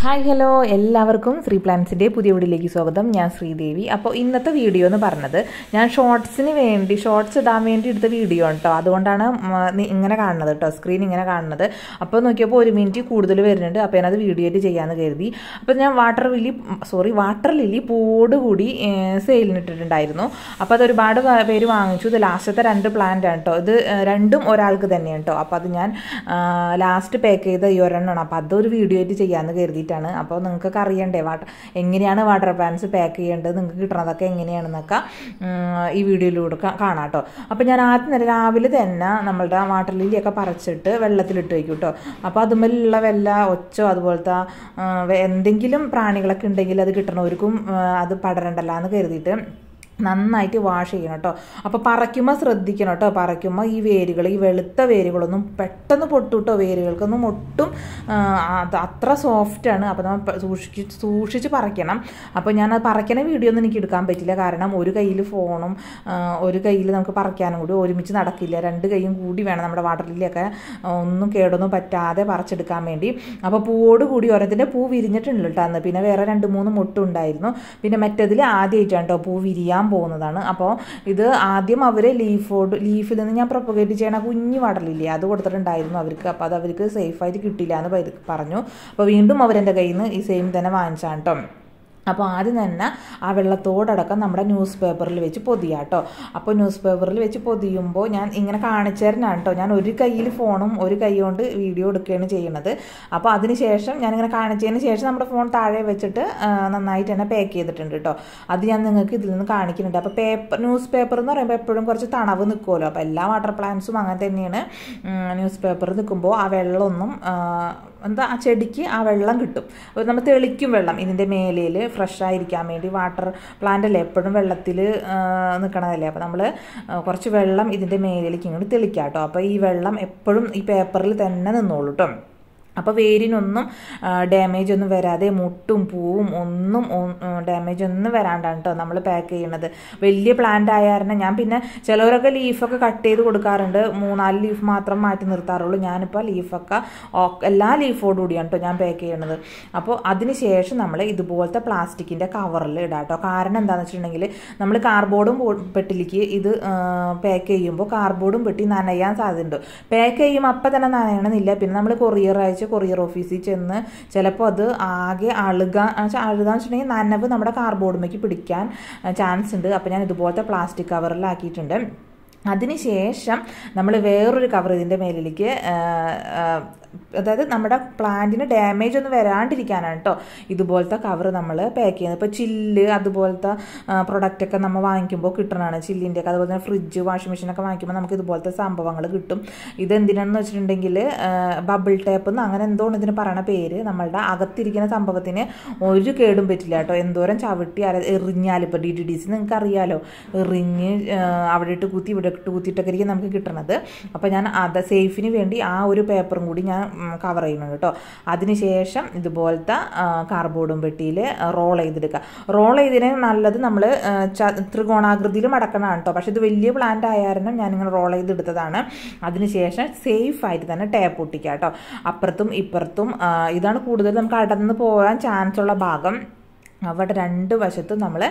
hi hello എല്ലാവർക്കും ശ്രീ പ്ലാൻസിൻ്റെ പുതിയ വീഡിയോയിലേക്ക് സ്വാഗതം ഞാൻ ശ്രീദേവി അപ്പോൾ ഇന്നത്തെ വീഡിയോ എന്ന് പറഞ്ഞത് ഞാൻ ഷോർട്സിന് വേണ്ടി ഷോർട്സ് ഇടാൻ വേണ്ടി എടുത്ത വീഡിയോ കേട്ടോ അതുകൊണ്ടാണ് ഉം, നി- ഇങ്ങനെ കാണുന്നത് കേട്ടോ സ്ക്രീൻ ഇങ്ങനെ കാണുന്നത് അപ്പോൾ നോക്കിയപ്പോൾ ഒരു മിനിറ്റ് കൂടുതൽ വരുന്നുണ്ട് അപ്പോൾ ഞാനത് വീഡിയോയിൽ ചെയ്യാമെന്ന് കരുതി അപ്പോൾ ഞാൻ water lily sorry water lily പൂവോട് കൂടി സെയിലിനിട്ടിട്ടുണ്ടായിരുന്നു അപ്പോൾ അത് ഒരുപാട് വ- പേര് വാങ്ങിച്ചു ഇത് ലാസ്റ്റത്തെ രണ്ട് പ്ലാന്റ് ആണ് കേട്ടോ ഇത് ഏ, രണ്ടും ഒരാൾക്ക് തന്നെയാണ് കേട്ടോ അപ്പോൾ അത് ഞാൻ ലാസ്റ്റ് പാക്ക് ചെയ്ത ഈ ഒരെണ്ണമാണ് അപ്പോൾ അതൊരു വീഡിയോ ആയിട്ട് ചെയ്യാമെന്ന് കരുതിയിട്ടാണ് അപ്പോൾ നിങ്ങൾക്കൊക്കെ അറിയണ്ടേ വാട്ടർ എങ്ങനെയാണ് വാട്ടർ പാൻസ് പാക്ക് ചെയ്യേണ്ടത് നിങ്ങൾക്ക് കിട്ടണതൊക്കെ എങ്ങനെയാണെന്നൊക്കെ ഉം, ഈ വീഡിയോയിലൂടെ കാ- കാണാം കേട്ടോ അപ്പോൾ ഞാൻ ആദ്യം തന്നെ രാവിലെ തന്നെ നമ്മളുടെ വാട്ടർ ലില്ലിയൊക്കെ പറിച്ചിട്ട് വെള്ളത്തിലിട്ട് വയ്ക്കും കേട്ടോ അപ്പോൾ അതുമല്ലുള്ള വല്ല ഒച്ചോ അതുപോലത്തെ ആ, വെ- എന്തെങ്കിലും പ്രാണികളൊക്കെ ഉണ്ടെങ്കിൽ അത് കിട്ടണവർക്കും ആ, അത് പടരണ്ടല്ല എന്ന് കരുതിയിട്ട് നന്നായിട്ട് വാഷ് ചെയ്യണം കേട്ടോ അപ്പോൾ പറയ്ക്കുമ്പോൾ ശ്രദ്ധിക്കണം കേട്ടോ പറയ്ക്കുമ്പോൾ ഈ വേരുകൾ ഈ വെളുത്ത വേരുകളൊന്നും പെട്ടെന്ന് പൊട്ടു കേട്ടോ വേരുകൾക്കൊന്നും ഒട്ടും ആ, അത് അത്ര സോഫ്റ്റാണ് അപ്പോൾ നമ്മൾ പ- സൂക്ഷിച്ച് സൂക്ഷിച്ച് പറയ്ക്കണം അപ്പോൾ ഞാൻ അത് പറയ്ക്കണ വീഡിയോ ഒന്നും എനിക്ക് എടുക്കാൻ പറ്റില്ല കാരണം ഒരു കയ്യിൽ ഫോണും ആ, ഒരു കയ്യിൽ നമുക്ക് പറയ്ക്കാനും കൂടി ഒരുമിച്ച് നടക്കില്ല രണ്ട് കൈയും കൂടി വേണം നമ്മുടെ വാട്ടർ ലില്ലിയൊക്കെ ഒന്നും കേടൊന്നും പറ്റാതെ പറിച്ചെടുക്കാൻ വേണ്ടി അപ്പോൾ പൂവോട് കൂടി ഓരോത്തിൻ്റെ പൂ വിരിഞ്ഞിട്ടുണ്ട് കേട്ടോ അന്ന് പിന്നെ വേറെ രണ്ട് മൂന്ന് മുട്ടുണ്ടായിരുന്നു പിന്നെ മറ്റേതിൽ ആദ്യമായിട്ടാണ് കേട്ടോ പൂ വിരിയാൻ പോകുന്നതാണ് അപ്പോൾ ഇത് ആദ്യം അവർ ലീഫോട് ലീഫിൽ നിന്ന് ഞാൻ പ്രൊപ്പഗേറ്റ് ചെയ്യണ കുഞ്ഞു വടലില്ലേ അത് കൊടുത്തിട്ടുണ്ടായിരുന്നു അവർക്ക് അപ്പോൾ അത് അവർക്ക് സേഫായിട്ട് കിട്ടില്ല എന്ന് പരി- പറഞ്ഞു അപ്പോൾ വീണ്ടും അവരെൻ്റെ കയ്യിൽ നിന്ന് ഈ സെയിം തന്നെ വാങ്ങിച്ചാണ് കേട്ടോ അപ്പോൾ ആദ്യം തന്നെ ആ വെള്ളത്തോടടക്കം നമ്മുടെ ന്യൂസ് പേപ്പറിൽ വെച്ച് പൊതിയാം കേട്ടോ അപ്പോൾ ന്യൂസ് പേപ്പറിൽ വെച്ച് പൊതിയുമ്പോൾ ഞാൻ ഇങ്ങനെ കാണിച്ചു തരുന്നതാണ് കേട്ടോ ഞാൻ ഒരു കയ്യിൽ ഫോണും ഒരു കൈ കൊണ്ട് വീഡിയോ എടുക്കുകയാണ് ചെയ്യുന്നത് അപ്പോൾ അതിന് ശേഷം ഞാനിങ്ങനെ കാണിച്ചതിന് ശേഷം നമ്മുടെ ഫോൺ താഴെ വെച്ചിട്ട് ആ, നന്നായിട്ട് തന്നെ പാക്ക് ചെയ്തിട്ടുണ്ട് കേട്ടോ അത് ഞാൻ നിങ്ങൾക്ക് ഇതിൽ നിന്ന് കാണിക്കുന്നുണ്ട് അപ്പോൾ പേപ്പർ ന്യൂസ് പേപ്പർ എന്ന് പറയുമ്പോൾ എപ്പോഴും കുറച്ച് തണവ് നിൽക്കുമല്ലോ അപ്പോൾ എല്ലാ വാട്ടർ പ്ലാന്റ്സും അങ്ങനെ തന്നെയാണ് ന്യൂസ് പേപ്പർ നിൽക്കുമ്പോൾ ആ വെള്ളമൊന്നും ആ, എന്താ ആ ചെടിക്ക് ആ വെള്ളം കിട്ടും അപ്പോൾ നമ്മൾ തെളിക്കും വെള്ളം ഇതിൻ്റെ മേലയിൽ ഫ്രഷ് ആയിരിക്കാൻ വേണ്ടി വാട്ടർ പ്ലാന്റ് അല്ലേ എപ്പോഴും വെള്ളത്തിൽ നിൽക്കണതല്ലേ അപ്പോൾ നമ്മൾ കുറച്ച് വെള്ളം ഇതിൻ്റെ മേലിലേക്ക് ഇങ്ങോട്ട് തെളിക്കാം കേട്ടോ അപ്പോൾ ഈ വെള്ളം എപ്പോഴും ഈ പേപ്പറിൽ തന്നെ നിന്നോളൂ കേട്ടോ അപ്പോൾ വേരിനൊന്നും ഡാമേജ് ഒന്നും വരാതെ മുട്ടും പൂവും ഒന്നും ഡാമേജ് ഒന്നും വരാണ്ടാണ് കേട്ടോ നമ്മൾ പാക്ക് ചെയ്യണത് വലിയ പ്ലാന്റ് ആയ കാരണം ഞാൻ പിന്നെ ചിലവരൊക്കെ ലീഫൊക്കെ കട്ട് ചെയ്ത് കൊടുക്കാറുണ്ട് മൂന്നാല് ലീഫ് മാത്രം മാറ്റി നിർത്താറുള്ളൂ ഞാനിപ്പോൾ ലീഫൊക്കെ ഓ- എല്ലാ ലീഫോടുകൂടിയാണ് കേട്ടോ ഞാൻ പാക്ക് ചെയ്യണത് അപ്പോൾ അതിന് ശേഷം നമ്മൾ ഇതുപോലത്തെ പ്ലാസ്റ്റിക്കിൻ്റെ കവറിൽ ഇടാം കേട്ടോ കാരണം എന്താണെന്ന് വെച്ചിട്ടുണ്ടെങ്കിൽ നമ്മൾ കാർബോർഡും ബോ- പെട്ടിലേക്ക് ഇത് പാക്ക് ചെയ്യുമ്പോൾ കാർബോർഡും പെട്ടി നനയാൻ സാധ്യതയുണ്ട് പാക്ക് ചെയ്യുമ്പോൾ അപ്പം തന്നെ നനയണമെന്നില്ല പിന്നെ നമ്മൾ കൊറിയർ അയച്ച് കൊറിയർ ഓഫീസിൽ ചെന്ന് ചിലപ്പോൾ അത് ആകെ അളുക അഴുകാന്ന് വെച്ചിട്ടുണ്ടെങ്കിൽ നനവ് നമ്മുടെ കാർബോർഡുമേക്ക് പിടിക്കാൻ ചാൻസ് ഉണ്ട് അപ്പോൾ ഞാൻ ഇതുപോലത്തെ പ്ലാസ്റ്റിക് കവറിലാക്കിയിട്ടുണ്ട് അതിനുശേഷം നമ്മൾ വേറൊരു കവർ ഇതിൻ്റെ മേലിലേക്ക് ആ, ആ, അതായത് നമ്മുടെ പ്ലാന്റിന് ഡാമേജ് ഒന്നും വരാണ്ടിരിക്കാനാണ് കേട്ടോ ഇതുപോലത്തെ കവർ നമ്മൾ പാക്ക് ചെയ്യുന്നത് ഇപ്പോൾ ചില്ല് അതുപോലത്തെ പ്രൊഡക്റ്റ് ഒക്കെ നമ്മൾ വാങ്ങിക്കുമ്പോൾ കിട്ടണതാണ് ചില്ലിൻ്റെ ഒക്കെ അതുപോലെ തന്നെ ഫ്രിഡ്ജ് വാഷിംഗ് മെഷീനൊക്കെ വാങ്ങിക്കുമ്പോൾ നമുക്ക് ഇതുപോലത്തെ സംഭവങ്ങൾ കിട്ടും ഇതെന്തിനാണെന്ന് വെച്ചിട്ടുണ്ടെങ്കിൽ ബബിൾ ടേപ്പ് എന്ന് അങ്ങനെ എന്തോ ആണ് ഇതിന് പറയണ പേര് നമ്മളുടെ അകത്തിരിക്കുന്ന സംഭവത്തിന് ഒരു കേടും പറ്റില്ല കേട്ടോ എന്തോരം ചവിട്ടി അര എറിഞ്ഞാൽ ഇപ്പോൾ ഡി ടി ഡി സി നിങ്ങൾക്ക് അറിയാലോ എറിഞ്ഞ് ആ, അവിടെ ഇട്ട് കുത്തി ഇവിടെ ഇട്ട് കുത്തിയിട്ടൊക്കെ ആയിരിക്കും നമുക്ക് കിട്ടണത് അപ്പോൾ ഞാൻ അത് സേഫിന് വേണ്ടി ആ ഒരു പേപ്പറും കൂടി ഞാൻ കവർ ചെയ്യുന്നുണ്ട് കേട്ടോ അതിനുശേഷം ഇതുപോലത്തെ കാർബോർഡും പെട്ടിയിൽ റോൾ ചെയ്തെടുക്കുക റോൾ ചെയ്തതിന് നല്ലത് നമ്മൾ ത്രികോണാകൃതിയിൽ മടക്കണതാണ് കേട്ടോ പക്ഷേ ഇത് വലിയ പ്ലാന്റ് ആയ കാരണം ഞാനിങ്ങനെ റോൾ ചെയ്തെടുത്തതാണ് അതിനുശേഷം സേഫ് ആയിട്ട് തന്നെ ടേപ്പ് ഒട്ടിക്കുക കേട്ടോ അപ്പുറത്തും ഇപ്പുറത്തും ആ, ഇതാണ് കൂടുതൽ നമുക്ക് അടന്ന് പോകാൻ ചാൻസ് ഉള്ള ഭാഗം അവിടെ രണ്ട് വശത്തും നമ്മൾ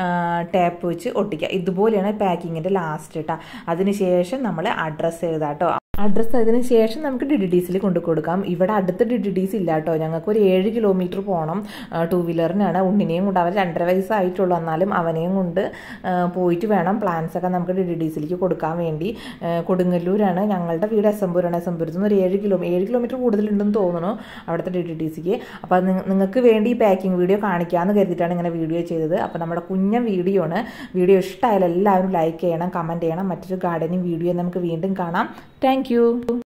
ടാപ്പ് വെച്ച് ഒട്ടിക്കുക ഇതുപോലെയാണ് പാക്കിങ്ങിൻ്റെ ലാസ്റ്റ് കേട്ടോ അതിനുശേഷം നമ്മൾ അഡ്രസ്സ് എഴുതാം കേട്ടോ അഡ്രസ്സ് അതിന് ശേഷം നമുക്ക് ഡി ഡി ഡിസിൽ കൊണ്ടു കൊടുക്കാം ഇവിടെ അടുത്ത് ഡി ഡി ഡിസ് ഇല്ല കേട്ടോ ഞങ്ങൾക്ക് ഒരു ഏഴ് കിലോമീറ്റർ പോകണം ടൂ വീലറിനാണ് ഉണ്ണിനെയും കൊണ്ട് അവൻ രണ്ടര വയസ്സായിട്ടുള്ളൂ എന്നാലും അവനെയും കൊണ്ട് ആ, പോയിട്ട് വേണം പ്ലാൻസ് ഒക്കെ നമുക്ക് ഡി ഡി ഡിസിലേക്ക് കൊടുക്കാൻ വേണ്ടി ആ, കൊടുങ്ങല്ലൂരാണ് ഞങ്ങളുടെ വീട് എസംപൂരാണ് എസംപൂരത്ത് നിന്ന് ഒരു ഏഴ് കിലോ ഏഴ് കിലോമീറ്റർ കൂടുതലുണ്ടെന്ന് തോന്നുന്നു അവിടുത്തെ ഡി ഡി ഡി സിക്ക് അപ്പോൾ അത് നിങ്ങ- നിങ്ങൾക്ക് വേണ്ടി ഈ പാക്കിംഗ് വീഡിയോ കാണിക്കാമെന്ന് കരുതിയിട്ടാണ് ഇങ്ങനെ വീഡിയോ ചെയ്തത് അപ്പോൾ നമ്മുടെ കുഞ്ഞൻ വീഡിയോ ആണ് വീഡിയോ ഇഷ്ടമായാലും എല്ലാവരും ലൈക്ക് ചെയ്യണം കമൻറ്റ് ചെയ്യണം മറ്റൊരു ഗാർഡനിങ് വീഡിയോ നമുക്ക് വീണ്ടും കാണാം താങ്ക്